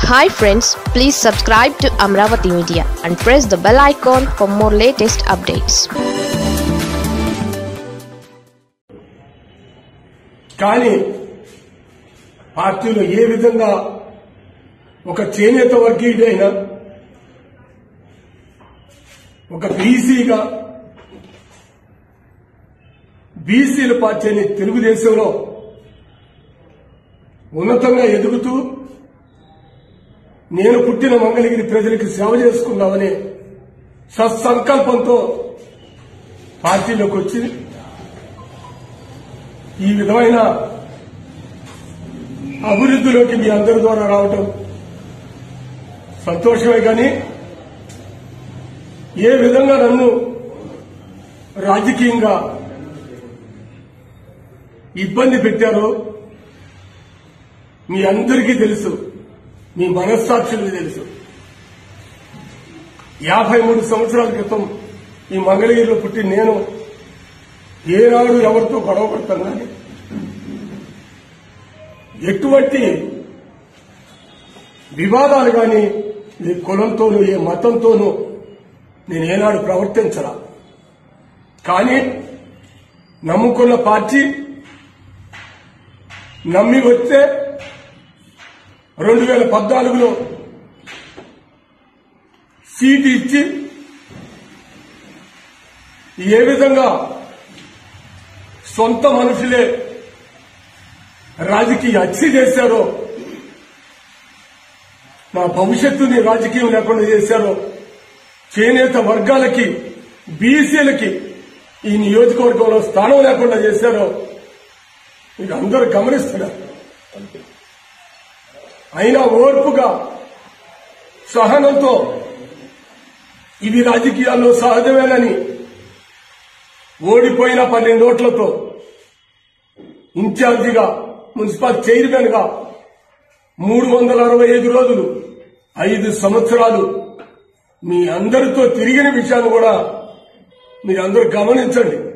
hi friends please subscribe to Amaravati media and press the bell icon for more latest updates కానీ పార్టీలో ఏ విధంగా ఒక చేనేత వర్గీయుడైన ఒక బీసీగా బీసీల పార్టీని తెలుగుదేశంలో ఉన్నతంగా ఎదుగుతూ నేను పుట్టిన మంగళగిరి ప్రజలకు సేవ చేసుకుందామనే సత్సంకల్పంతో పార్టీలోకి వచ్చి ఈ విధమైన అభివృద్ధిలోకి మీ అందరి ద్వారా రావటం సంతోషమే కానీ ఏ విధంగా నన్ను రాజకీయంగా ఇబ్బంది పెట్టారో మీ అందరికీ తెలుసు మీ మనస్సాక్షులకు తెలుసు యాభై మూడు సంవత్సరాల క్రితం ఈ మంగళగిరిలో పుట్టి నేను ఏనాడు ఎవరితో గొడవ పడతాను కానీ ఎటువంటి వివాదాలు కానీ ఏ కులంతోనూ ఏ మతంతోనూ నేను ఏనాడు ప్రవర్తించరా కానీ నమ్ముకున్న పార్టీ నమ్మి వస్తే రెండు వేల పద్నాలుగులో సీటు ఇచ్చి ఏ విధంగా సొంత మనుషులే రాజకీయ హత్య చేశారో నా భవిష్యత్తుని రాజకీయం లేకుండా చేశారో చేనేత వర్గాలకి బీసీలకి ఈ నియోజకవర్గంలో స్థానం లేకుండా చేశారో మీరు అందరూ గమనిస్తున్నారు అయినా ఓర్పుగా సహనంతో ఇవి రాజకీయాల్లో సహజమేనని ఓడిపోయిన పన్నెండు ఓట్లతో ఇన్ఛార్జిగా మున్సిపల్ చైర్మన్ గా మూడు వందల అరవై ఐదు రోజులు ఐదు సంవత్సరాలు మీ అందరితో తిరిగిన విషయాన్ని కూడా మీరందరూ గమనించండి